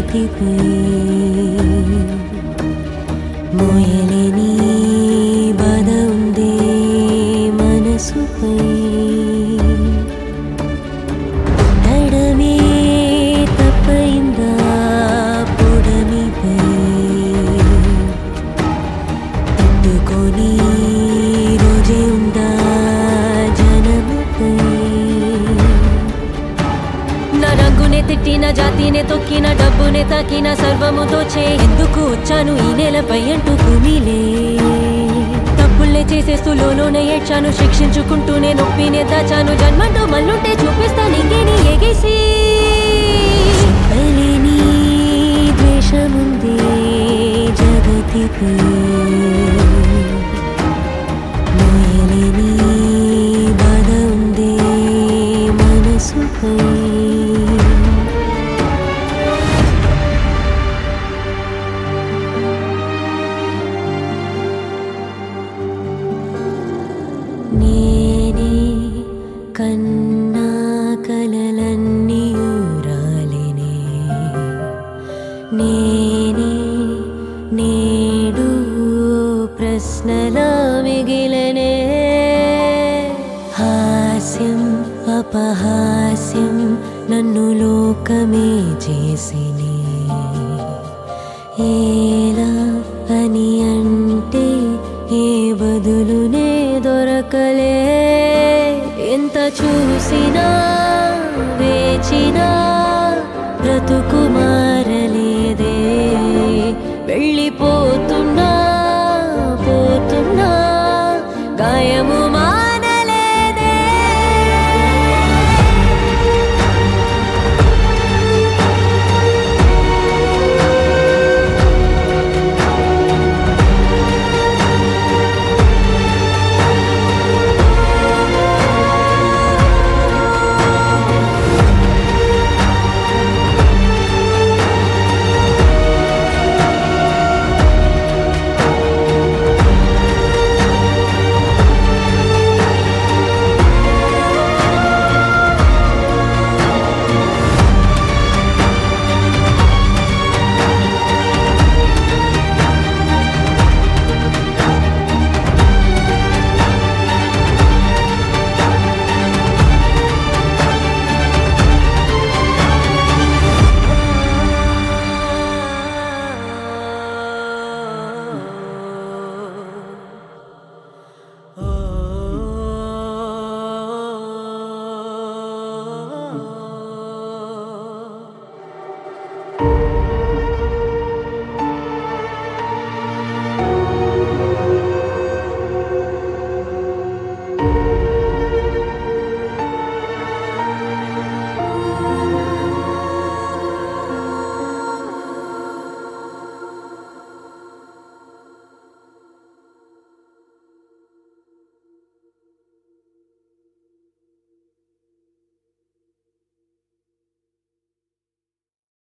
జగతిపై మోయలేని బాధ ఉందే మనసుపై తడమే తప్పైందా పొడమిపై తట్టుకొని రోజే ఉందా జనముపై నా రంగునే తిట్టిన జాతినే తొక్కిన డబ్బునే తాకిన సర్వము దోచే ఎందుకు వచ్చాను ఈ నేలపై అంటూ కుమిలే తప్పుల్నే చేసేస్తూ లోలోనే ఏడ్చాను శిక్షించుకుంటూనే నొప్పినే దాచాను జన్మంటూ మళ్ళుంటే చూపిస్తాను ఇంకేని ఎగేసి చెప్పలేని ద్వేషముందే జగతిపై మోయలేని బాధ ఉందే మనసుపై నేనే కన్నా కలలన్నీ ఊరాలినే నేనే నేడు ప్రశ్నలా మిగిలనే హాస్యం అపహాస్యం నన్ను లోకమే చేసినే ఏలా అని అంటే ఏ బదులునే దొరకలే ఎంత చూసినా వేచినా బ్రతుకు మారలేదే వెళ్ళిపోతున్నా పోతున్నా గాయము